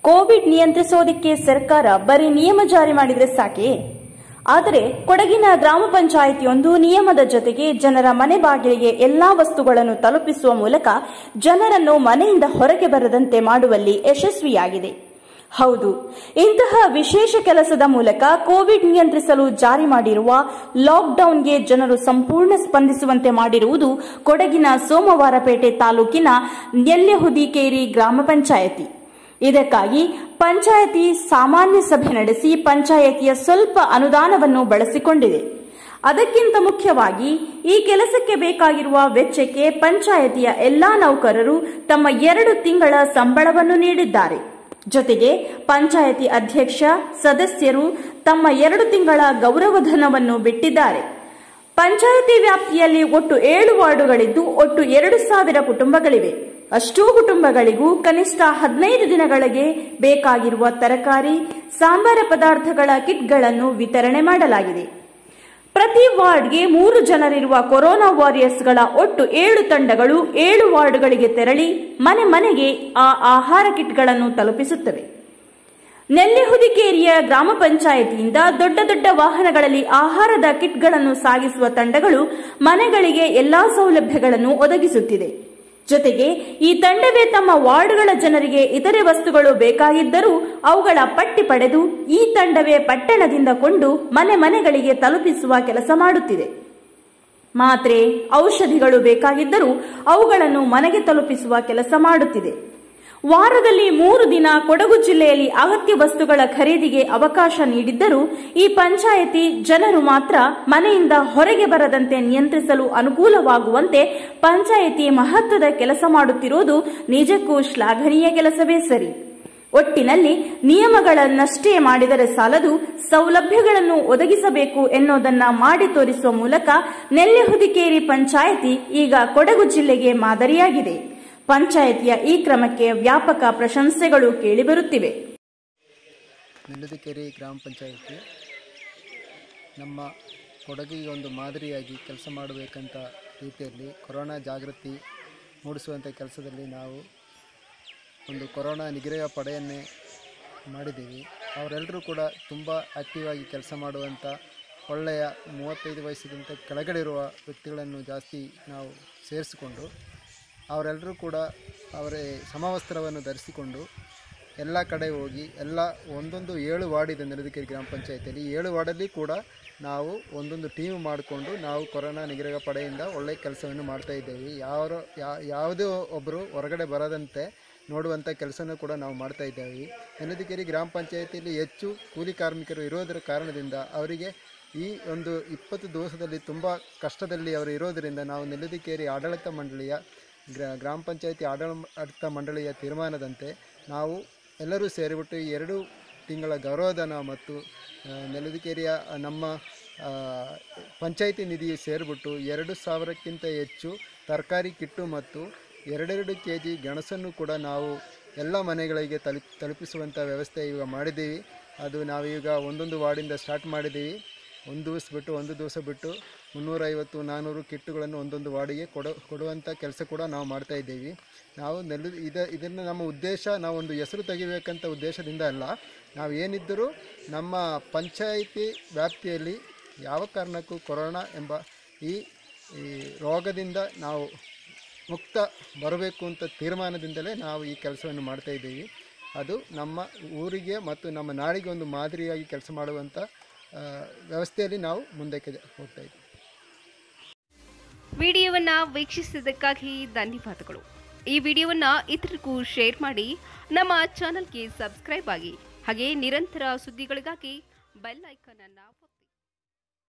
Covid ನಿಯಂತ್ರಿಸೋದಕ್ಕೆ ಸರ್ಕಾರ ಬರೀ ನಿಯಮ ಜಾರಿ ಮಾಡಿದ್ರೆ ಸಾಕೆ ಆದರೆ ಕೊಡಗಿನ ಗ್ರಾಮ ಪಂಚಾಯಿತಿಯೊಂದು ನಿಯಮದ ಜೊತೆಗೆ ಜನರ ಮನೆ ಬಾಗಿಲಿಗೆ ಎಲ್ಲಾ ವಸ್ತುಗಳನ್ನು ತಲುಪಿಸುವ ಮೂಲಕ ಜನರನ್ನು ಮನೆಯಿಂದ ಹೊರಗೆ ಬರದಂತೆ ಮಾಡುವಲ್ಲಿ ಯಶಸ್ವಿಯಾಗಿದೆ ಹೌದು ಇಂತಹ ವಿಶೇಷ ಕೆಲಸದ ಮೂಲಕ ಕೋವಿಡ್ ನಿಯಂತ್ರಿಸಲು ಜಾರಿ ಮಾಡಿರುವ ಲಾಕ್ಡೌನ್ಗೆ ಜನರು ಸಂಪೂರ್ಣ ಸ್ಪಂದಿಸುವಂತೆ ಮಾಡಿರುವುದು ಕೊಡಗಿನ ಸೋಮವಾರಪೇಟೆ ತಾಲೂಕಿನ ನೆಲ್ಲೆಹುದಿಕೇರಿ ಗ್ರಾಮ ಪಂಚಾಯತಿ ಇದಕ್ಕಾಗಿ ಪಂಚಾಯತಿ ಸಾಮಾನ್ಯ ಸಭೆ ನಡೆಸಿ ಪಂಚಾಯತಿಯ ಸ್ವಲ್ಪ ಅನುದಾನವನ್ನು ಬಳಸಿಕೊಂಡಿದೆ ಅದಕ್ಕಿಂತ ಮುಖ್ಯವಾಗಿ ಈ ಕೆಲಸಕ್ಕೆ ಬೇಕಾಗಿರುವ ವೆಚ್ಚಕ್ಕೆ ಪಂಚಾಯತಿಯ ಎಲ್ಲಾ ನೌಕರರು ತಮ್ಮ ಎರಡು ತಿಂಗಳ ಸಂಬಳವನ್ನು ನೀಡಿದ್ದಾರೆ ಜೊತೆಗೆ ಪಂಚಾಯತಿ ಅಧ್ಯಕ್ಷ ಸದಸ್ಯರು ತಮ್ಮ ಎರಡು ತಿಂಗಳ ಗೌರವಧನವನ್ನು ಬಿಟ್ಟಿದ್ದಾರೆ ಪಂಚಾಯತಿ ವ್ಯಾಪ್ತಿಯಲ್ಲಿ ಒಟ್ಟು ಏಳು ವಾರ್ಡುಗಳಿದ್ದು ಒಟ್ಟು ಎರಡು ಸಾವಿರ ಕುಟುಂಬಗಳಿವೆ ಅಷ್ಟೂ ಕುಟುಂಬಗಳಿಗೂ ಕನಿಷ್ಠ ಹದಿನೈದು ದಿನಗಳಿಗೆ ಬೇಕಾಗಿರುವ ತರಕಾರಿ ಸಾಂಬಾರ ಪದಾರ್ಥಗಳ ಕಿಟ್ಗಳನ್ನು ವಿತರಣೆ ಮಾಡಲಾಗಿದೆ ಪ್ರತಿ ವಾರ್ಡ್ಗೆ ಮೂರು ಜನರಿರುವ ಕೊರೋನಾ ವಾರಿಯರ್ಸ್ಗಳ ಒಟ್ಟು ಏಳು ತಂಡಗಳು ಏಳು ವಾರ್ಡ್ಗಳಿಗೆ ತೆರಳಿ ಮನೆ ಮನೆಗೆ ಆ ಆಹಾರ ಕಿಟ್ಗಳನ್ನು ತಲುಪಿಸುತ್ತವೆ ನೆಲ್ಲೆಹುದಿಕೇರಿಯ ಗ್ರಾಮ ಪಂಚಾಯಿತಿಯಿಂದ ದೊಡ್ಡ ದೊಡ್ಡ ವಾಹನಗಳಲ್ಲಿ ಆಹಾರದ ಕಿಟ್ಗಳನ್ನು ಸಾಗಿಸುವ ತಂಡಗಳು ಮನೆಗಳಿಗೆ ಎಲ್ಲಾ ಸೌಲಭ್ಯಗಳನ್ನು ಒದಗಿಸುತ್ತಿದೆ ಜೊತೆಗೆ ಈ ತಂಡವೇ ತಮ್ಮ ವಾರ್ಡ್ಗಳ ಜನರಿಗೆ ಇತರೆ ವಸ್ತುಗಳು ಬೇಕಾಗಿದ್ದರೂ ಅವುಗಳ ಪಟ್ಟಿ ಪಡೆದು ಈ ತಂಡವೇ ಪಟ್ಟಣದಿಂದ ಕೊಂಡು ಮನೆ ಮನೆಗಳಿಗೆ ತಲುಪಿಸುವ ಕೆಲಸ ಮಾಡುತ್ತಿದೆ ಮಾತ್ರೆ ಔಷಧಿಗಳು ಬೇಕಾಗಿದ್ದರೂ ಅವುಗಳನ್ನು ಮನೆಗೆ ತಲುಪಿಸುವ ಕೆಲಸ ಮಾಡುತ್ತಿದೆ ವಾರದಲ್ಲಿ ಮೂರು ದಿನ ಕೊಡಗು ಜಿಲ್ಲೆಯಲ್ಲಿ ಅಗತ್ಯ ವಸ್ತುಗಳ ಖರೀದಿಗೆ ಅವಕಾಶ ನೀಡಿದ್ದರೂ ಈ ಪಂಚಾಯತಿ ಜನರು ಮಾತ್ರ ಮನೆಯಿಂದ ಹೊರಗೆ ಬರದಂತೆ ನಿಯಂತ್ರಿಸಲು ಅನುಕೂಲವಾಗುವಂತೆ ಪಂಚಾಯತಿ ಮಹತ್ವದ ಕೆಲಸ ಮಾಡುತ್ತಿರುವುದು ನಿಜಕ್ಕೂ ಶ್ಲಾಘನೀಯ ಕೆಲಸವೇ ಸರಿ ಒಟ್ಟಿನಲ್ಲಿ ನಿಯಮಗಳನ್ನಷ್ಟೇ ಮಾಡಿದರೆ ಸಾಲದು ಸೌಲಭ್ಯಗಳನ್ನು ಒದಗಿಸಬೇಕು ಎನ್ನುವುದನ್ನ ಮಾಡಿ ತೋರಿಸುವ ಮೂಲಕ ನೆಲ್ಲೆಹುದಿಕೇರಿ ಪಂಚಾಯತಿ ಈಗ ಕೊಡಗು ಜಿಲ್ಲೆಗೆ ಮಾದರಿಯಾಗಿದೆ ಪಂಚಾಯತಿಯ ಈ ಕ್ರಮಕ್ಕೆ ವ್ಯಾಪಕ ಪ್ರಶಂಸೆಗಳು ಕೇಳಿಬರುತ್ತಿವೆ ನೆಲ್ಲದಿಕೆರೆ ಗ್ರಾಮ ಪಂಚಾಯಿತಿ ನಮ್ಮ ಕೊಡಗಿಗೆ ಒಂದು ಮಾದರಿಯಾಗಿ ಕೆಲಸ ಮಾಡಬೇಕಂತ ರೀತಿಯಲ್ಲಿ ಕೊರೋನಾ ಜಾಗೃತಿ ಮೂಡಿಸುವಂಥ ಕೆಲಸದಲ್ಲಿ ನಾವು ಒಂದು ಕೊರೋನಾ ನಿಗ್ರಹ ಪಡೆಯನ್ನೇ ಮಾಡಿದ್ದೀವಿ ಅವರೆಲ್ಲರೂ ಕೂಡ ತುಂಬ ಆ್ಯಕ್ಟಿವ್ ಆಗಿ ಕೆಲಸ ಮಾಡುವಂಥ ಒಳ್ಳೆಯ ಮೂವತ್ತೈದು ವಯಸ್ಸಿಗಿಂತ ಕೆಳಗಡೆ ಇರುವ ವ್ಯಕ್ತಿಗಳನ್ನು ಜಾಸ್ತಿ ನಾವು ಸೇರಿಸಿಕೊಂಡು ಅವರೆಲ್ಲರೂ ಕೂಡ ಅವರೇ ಸಮವಸ್ತ್ರವನ್ನು ಧರಿಸಿಕೊಂಡು ಎಲ್ಲ ಕಡೆ ಹೋಗಿ ಎಲ್ಲ ಒಂದೊಂದು ಏಳು ವಾರ್ಡ್ ಇದೆ ನೆಲದಿಕೆರೆ ಗ್ರಾಮ ಪಂಚಾಯತಿಯಲ್ಲಿ ಏಳು ವಾರ್ಡಲ್ಲಿ ಕೂಡ ನಾವು ಒಂದೊಂದು ಟೀಮ್ ಮಾಡಿಕೊಂಡು ನಾವು ಕೊರೋನಾ ನಿಗ್ರಹ ಪಡೆಯಿಂದ ಒಳ್ಳೆಯ ಕೆಲಸವನ್ನು ಮಾಡ್ತಾ ಇದ್ದೇವೆ ಯಾರು ಯಾವುದೇ ಒಬ್ಬರು ಹೊರಗಡೆ ಬರದಂತೆ ನೋಡುವಂಥ ಕೆಲಸನೂ ಕೂಡ ನಾವು ಮಾಡ್ತಾ ಇದ್ದೇವೆ ನೆಲದಿಕೆರೆ ಗ್ರಾಮ ಪಂಚಾಯತಿಯಲ್ಲಿ ಹೆಚ್ಚು ಕೂಲಿ ಕಾರ್ಮಿಕರು ಇರೋದರ ಕಾರಣದಿಂದ ಅವರಿಗೆ ಈ ಒಂದು ಇಪ್ಪತ್ತು ದಿವಸದಲ್ಲಿ ತುಂಬ ಕಷ್ಟದಲ್ಲಿ ಅವರು ಇರೋದರಿಂದ ನಾವು ನೆಲದಿಕೇರಿ ಆಡಳಿತ ಮಂಡಳಿಯ ಗ್ರಾ ಗ್ರಾಮ ಪಂಚಾಯತಿ ಆಡಳಿತ ಮಂಡಳಿಯ ತೀರ್ಮಾನದಂತೆ ನಾವು ಎಲ್ಲರೂ ಸೇರಿಬಿಟ್ಟು ಈ ಎರಡು ತಿಂಗಳ ಗೌರವಧನ ಮತ್ತು ಆ, ನೆಲದಿಕೇರಿಯ ನಮ್ಮ ಆ, ಪಂಚಾಯಿತಿ ನಿಧಿ ಸೇರಿಬಿಟ್ಟು ಎರಡು ಸಾವಿರಕ್ಕಿಂತ ಹೆಚ್ಚು ತರಕಾರಿ ಕಿಟ್ಟು ಮತ್ತು ಎರಡೆರಡು ಕೆ ಜಿ ಗೆಣಸನ್ನು ಕೂಡ ನಾವು ಎಲ್ಲ ಮನೆಗಳಿಗೆ ತಲುಪ್ ತಲುಪಿಸುವಂಥ ವ್ಯವಸ್ಥೆ ಈಗ ಮಾಡಿದ್ದೀವಿ ಅದು ನಾವೀಗ ಒಂದೊಂದು ವಾರ್ಡಿಂದ ಸ್ಟಾರ್ಟ್ ಮಾಡಿದ್ದೀವಿ ಒಂದು ದಿವಸ ಬಿಟ್ಟು ಒಂದು ದಿವಸ ಬಿಟ್ಟು ಮುನ್ನೂರೈವತ್ತು ನಾನ್ನೂರು ಕಿಟ್ಟುಗಳನ್ನು ಒಂದೊಂದು ವಾರ್ಡಿಗೆ ಕೊಡೋ ಕೊಡುವಂಥ ಕೆಲಸ ಕೂಡ ನಾವು ಮಾಡ್ತಾ ಇದ್ದೀವಿ ನಾವು ನೆಲ್ಲು ಇದ ಇದನ್ನು ನಮ್ಮ ಉದ್ದೇಶ ನಾವು ಒಂದು ಹೆಸರು ತೆಗಿಬೇಕಂತ ಉದ್ದೇಶದಿಂದ ಅಲ್ಲ ನಾವು ಏನಿದ್ದರೂ ನಮ್ಮ ಪಂಚಾಯಿತಿ ವ್ಯಾಪ್ತಿಯಲ್ಲಿ ಯಾವ ಕಾರಣಕ್ಕೂ ಕೊರೋನಾ ಎಂಬ ಈ ಈ ರೋಗದಿಂದ ನಾವು ಮುಕ್ತ ಬರಬೇಕು ಅಂತ ತೀರ್ಮಾನದಿಂದಲೇ ನಾವು ಈ ಕೆಲಸವನ್ನು ಮಾಡ್ತಾ ಇದ್ದೀವಿ ಅದು ನಮ್ಮ ಊರಿಗೆ ಮತ್ತು ನಮ್ಮ ನಾಡಿಗೆ ಒಂದು ಮಾದರಿಯಾಗಿ ಕೆಲಸ ಮಾಡುವಂಥ ಆ, ವ್ಯವಸ್ಥೆಯಲ್ಲಿ ನಾವು ಮುಂದಕ್ಕೆ ಹೋಗ್ತಾ ಇದ್ದೀವಿ ವಿಡಿಯೋವನ್ನ ವೀಕ್ಷಿಸಿದ್ದಕ್ಕಾಗಿ ಧನ್ಯವಾದಗಳು ಈ ವಿಡಿಯೋವನ್ನ ಇತರರಿಗೂ ಶೇರ್ ಮಾಡಿ ನಮ್ಮ ಚಾನೆಲ್ಗೆ ಸಬ್ಸ್ಕ್ರೈಬ್ ಆಗಿ ಹಾಗೆ ನಿರಂತರ ಸುದ್ದಿಗಳಿಗಾಗಿ ಬೆಲ್ ಐಕಾನ್ ಅನ್ನ